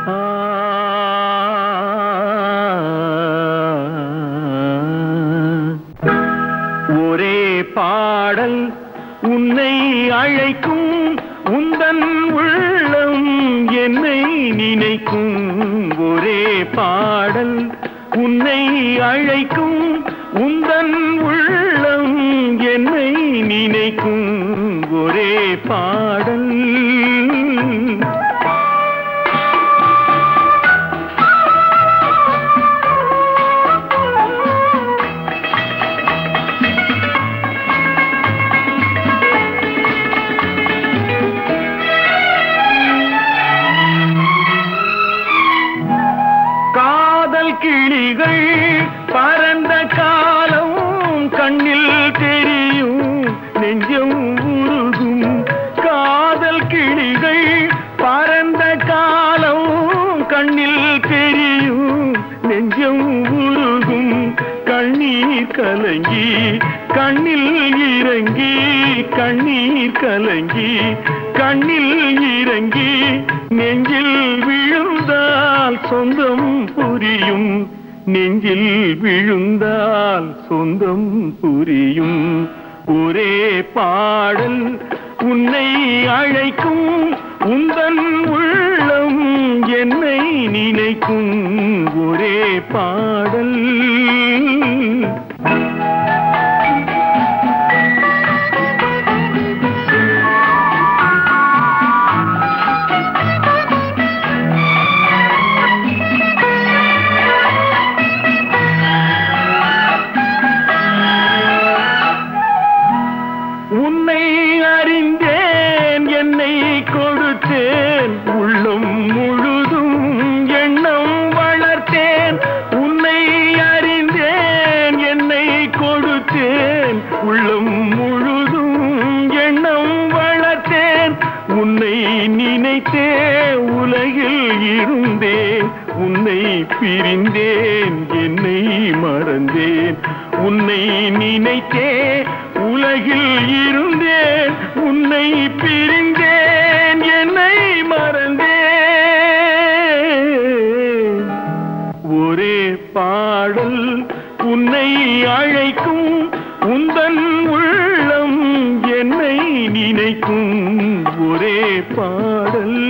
ஒரே பாடல் உன்னை அழைக்கும் உந்தன் உள்ளம் என்னை நினைக்கும் ஒரே பாடல் உன்னை அழைக்கும் உந்தன் உள்ளம் என்னை நினைக்கும் ஒரே பாடல் காதல் கிளிகள் பறந்த காலம் கண்ணில் தெரியும் நெஞ்சம் உருகும் காதல் கிளிகள் பறந்த காலம் கண்ணில் தெரியும் நெஞ்சம் உருகும் கண்ணீர் கலங்கி கண்ணில் இறங்கி கண்ணீர் கலங்கி கண்ணில் இறங்கி நெஞ்சில் விழுந்தால் சொந்தம் புரியும் நெஞ்சில் விழுந்தால் சொந்தம் புரியும் ஒரே பாடல் உன்னை அழைக்கும் உந்தன் உள்ளம் என்னை நினைக்கும் ஒரே பாடல் உன்னை அறிந்தேன் என்னை கொடுத்தேன் உள்ளம் முழுதும் எண்ணம் வளர்த்தேன் உன்னை அறிந்தேன் என்னை கொடுத்தேன் உள்ளம் முழுதும் எண்ணம் வளர்த்தேன் உன்னை நினைத்தே உலகில் இருந்தேன் உன்னை பிரிந்தேன் என்னை மறந்தேன் உன்னை நினைத்தே உலகில் இருந்தேன் உன்னை பிரிந்தேன் என்னை மறந்தேன் ஒரே பாடல் உன்னை அழைக்கும் உந்தன் உள்ளம் என்னை நினைக்கும் ஒரே பாடல்